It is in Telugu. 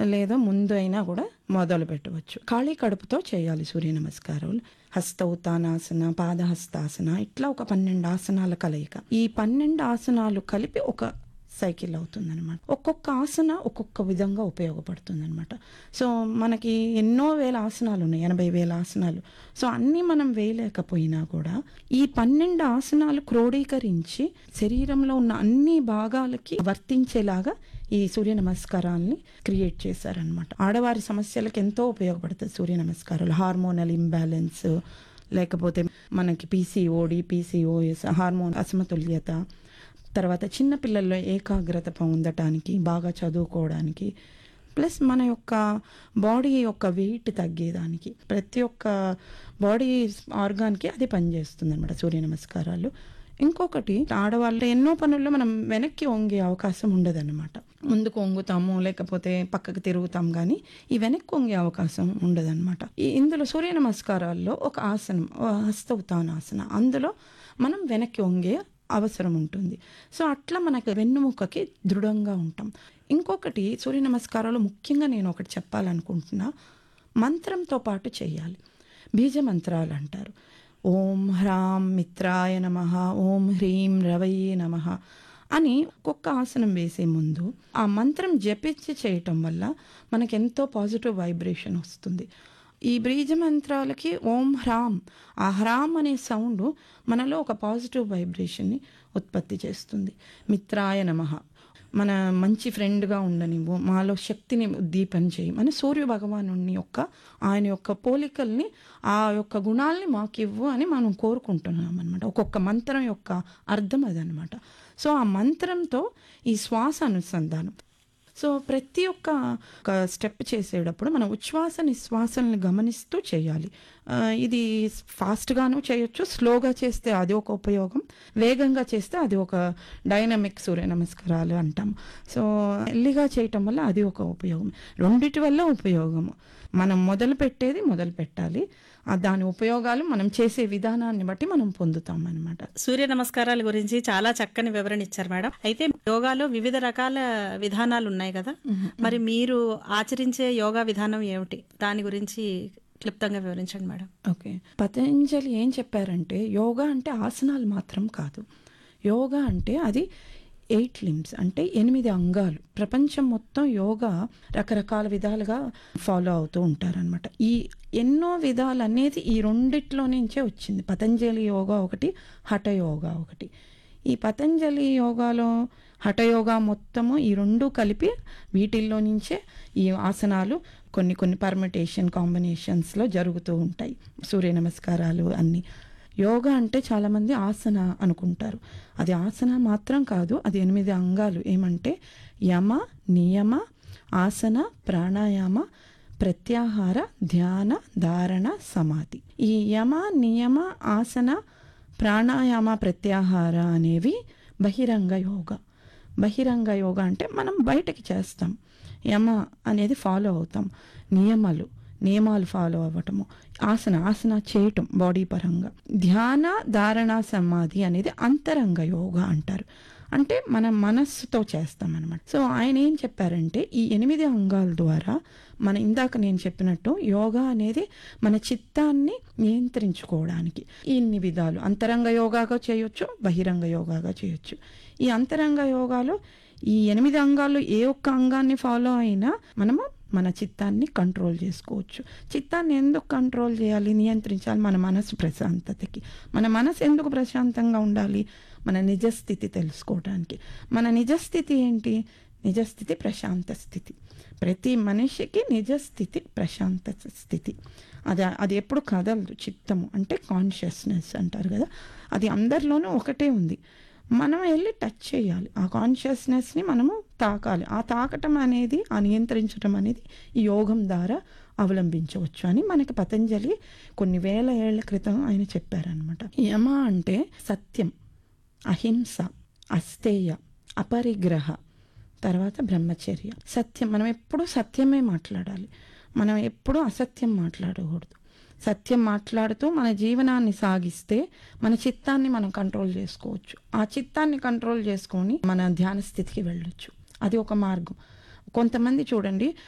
లేదా ముందు అయినా కూడా మొదలు పెట్టవచ్చు ఖాళీ కడుపుతో చేయాలి సూర్య నమస్కారాలు హస్త ఉత్తానాసన పాదహస్తాసన ఇట్లా ఒక పన్నెండు ఆసనాల కలయిక ఈ పన్నెండు ఆసనాలు కలిపి ఒక సైకిల్ అవుతుంది అనమాట ఒక్కొక్క ఆసన ఒక్కొక్క విధంగా ఉపయోగపడుతుంది అనమాట సో మనకి ఎన్నో వేల ఆసనాలు ఉన్నాయి ఎనభై వేల ఆసనాలు సో అన్నీ మనం వేయలేకపోయినా కూడా ఈ పన్నెండు ఆసనాలు క్రోడీకరించి శరీరంలో ఉన్న అన్ని భాగాలకి వర్తించేలాగా ఈ సూర్య నమస్కారాల్ని క్రియేట్ చేశారనమాట ఆడవారి సమస్యలకు ఎంతో ఉపయోగపడుతుంది సూర్య నమస్కారాలు హార్మోనల్ ఇంబ్యాలెన్స్ లేకపోతే మనకి పీసీఓడి పీసీఓఎస్ హార్మోన్ అసమతుల్యత తర్వాత చిన్నపిల్లల్లో ఏకాగ్రత పొందటానికి బాగా చదువుకోవడానికి ప్లస్ మన యొక్క బాడీ యొక్క వెయిట్ తగ్గేదానికి ప్రతి ఒక్క బాడీ ఆర్గాన్కి అది పనిచేస్తుంది అనమాట సూర్య నమస్కారాలు ఇంకొకటి ఆడవాళ్ళు ఎన్నో పనుల్లో మనం వెనక్కి వంగే అవకాశం ఉండదన్నమాట ముందుకు వంగుతాము లేకపోతే పక్కకు తిరుగుతాం కానీ ఈ వెనక్కి వంగే అవకాశం ఉండదన్నమాట ఈ ఇందులో సూర్య నమస్కారాల్లో ఒక ఆసనం ఓ హస్త ఉత్తానాసన అందులో మనం వెనక్కి వంగే అవసరం ఉంటుంది సో అట్లా మనకి వెన్నుముకకి దృఢంగా ఉంటాం ఇంకొకటి సూర్య నమస్కారాలు ముఖ్యంగా నేను ఒకటి చెప్పాలనుకుంటున్నా మంత్రంతో పాటు చేయాలి బీజ మంత్రాలు అంటారు ఓం హ్రాం మిత్రాయ నమ ఓం హ్రీం రవయే నమ అని ఒక్కొక్క ఆసనం వేసే ముందు ఆ మంత్రం జపించి చేయటం వల్ల మనకి ఎంతో పాజిటివ్ వైబ్రేషన్ వస్తుంది ఈ బీజ మంత్రాలకి ఓం హ్రాం ఆ హ్రాం అనే సౌండ్ మనలో ఒక పాజిటివ్ వైబ్రేషన్ని ఉత్పత్తి చేస్తుంది మిత్రాయ నమః మన మంచి ఫ్రెండ్గా ఉండనివ్వు మాలో శక్తిని ఉద్దీపన చేయి మన సూర్య భగవాను యొక్క ఆయన యొక్క పోలికల్ని ఆ యొక్క గుణాల్ని మాకు ఇవ్వు అని మనం కోరుకుంటున్నాం అనమాట ఒక్కొక్క మంత్రం యొక్క అర్థం అదనమాట సో ఆ మంత్రంతో ఈ శ్వాస అనుసంధానం సో ప్రతి ఒక్క ఒక స్టెప్ చేసేటప్పుడు మనం ఉచ్ఛ్వాస నిశ్వాసల్ని గమనిస్తూ చేయాలి ఆ, ఇది ఫాస్ట్గాను చేయొచ్చు స్లోగా చేస్తే అది ఒక ఉపయోగం వేగంగా చేస్తే అది ఒక డైనమిక్ సూర్య నమస్కారాలు అంటాం సో ఎల్లిగా చేయటం వల్ల అది ఒక ఉపయోగం రెండిటి వల్ల ఉపయోగము మనం మొదలు పెట్టేది మొదలు పెట్టాలి ఆ దాని ఉపయోగాలు మనం చేసే విధానాన్ని బట్టి మనం పొందుతాం అనమాట సూర్య నమస్కారాల గురించి చాలా చక్కని వివరణ ఇచ్చారు మేడం అయితే యోగాలో వివిధ రకాల విధానాలు ఉన్నాయి కదా మరి మీరు ఆచరించే యోగా విధానం ఏమిటి దాని గురించి క్లుప్తంగా వివరించండి మేడం ఓకే పతంజలి ఏం చెప్పారంటే యోగా అంటే ఆసనాలు మాత్రం కాదు యోగా అంటే అది ఎయిట్ లిమ్స్ అంటే ఎనిమిది అంగాలు ప్రపంచం మొత్తం యోగా రకరకాల విధాలుగా ఫాలో అవుతూ ఉంటారనమాట ఈ ఎన్నో విధాలు అనేది ఈ రెండిట్లో నుంచే వచ్చింది పతంజలి యోగా ఒకటి హఠ యోగా ఒకటి ఈ పతంజలి యోగాలో హఠయోగా మొత్తము ఈ రెండు కలిపి వీటిల్లో నుంచే ఈ ఆసనాలు కొన్ని కొన్ని పర్మిటేషన్ కాంబినేషన్స్లో జరుగుతూ ఉంటాయి సూర్య నమస్కారాలు అన్నీ యోగా అంటే చాలామంది ఆసన అనుకుంటారు అది ఆసన మాత్రం కాదు అది ఎనిమిది అంగాలు ఏమంటే యమ నియమ ఆసన ప్రాణాయామ ప్రత్యాహార ధ్యాన ధారణ సమాధి ఈ యమ నియమ ఆసన ప్రాణాయామ ప్రత్యాహార అనేవి బహిరంగ యోగా బహిరంగ యోగా అంటే మనం బయటకి చేస్తాం యమ అనేది ఫాలో అవుతాం నియమాలు నియమాలు ఫాలో అవ్వటము ఆసన ఆసన చేయటం బాడీ పరంగా ధ్యాన ధారణ సమాధి అనేది అంతరంగ యోగా అంటారు అంటే మన మనస్సుతో చేస్తాం అనమాట సో ఆయన ఏం చెప్పారంటే ఈ ఎనిమిది అంగాల ద్వారా మన ఇందాక నేను చెప్పినట్టు యోగా అనేది మన చిత్తాన్ని నియంత్రించుకోవడానికి ఇన్ని విధాలు అంతరంగ యోగాగా చేయొచ్చు బహిరంగ యోగాగా చేయొచ్చు ఈ అంతరంగ యోగాలో ఈ ఎనిమిది అంగాల్లో ఏ ఒక్క అంగాన్ని ఫాలో అయినా మనము మన చిత్తాన్ని కంట్రోల్ చేసుకోవచ్చు చిత్తాన్ని ఎందుకు కంట్రోల్ చేయాలి నియంత్రించాలి మన మనసు ప్రశాంతతకి మన మనసు ఎందుకు ప్రశాంతంగా ఉండాలి మన నిజస్థితి తెలుసుకోవడానికి మన నిజస్థితి ఏంటి నిజస్థితి ప్రశాంత స్థితి ప్రతి మనిషికి నిజస్థితి ప్రశాంత స్థితి అది అది ఎప్పుడు కదలదు చిత్తము అంటే కాన్షియస్నెస్ అంటారు కదా అది అందరిలోనూ ఒకటే ఉంది మనం వెళ్ళి టచ్ చేయాలి ఆ కాన్షియస్నెస్ని మనము తాకాలి ఆ తాకటం అనేది ఆ నియంత్రించడం అనేది ఈ యోగం ద్వారా అవలంబించవచ్చు అని మనకి పతంజలి కొన్ని వేల ఏళ్ల క్రితం ఆయన చెప్పారనమాట యమ అంటే సత్యం అహింస అస్తేయ అపరిగ్రహ తర్వాత బ్రహ్మచర్య సత్యం మనం ఎప్పుడూ సత్యమే మాట్లాడాలి మనం ఎప్పుడూ అసత్యం మాట్లాడకూడదు సత్యం మాట్లాడుతూ మన జీవనాన్ని సాగిస్తే మన చిత్తాన్ని మనం కంట్రోల్ చేసుకోవచ్చు ఆ చిత్తాన్ని కంట్రోల్ చేసుకొని మన ధ్యాన స్థితికి వెళ్ళొచ్చు అది ఒక మార్గం కొంతమంది చూడండి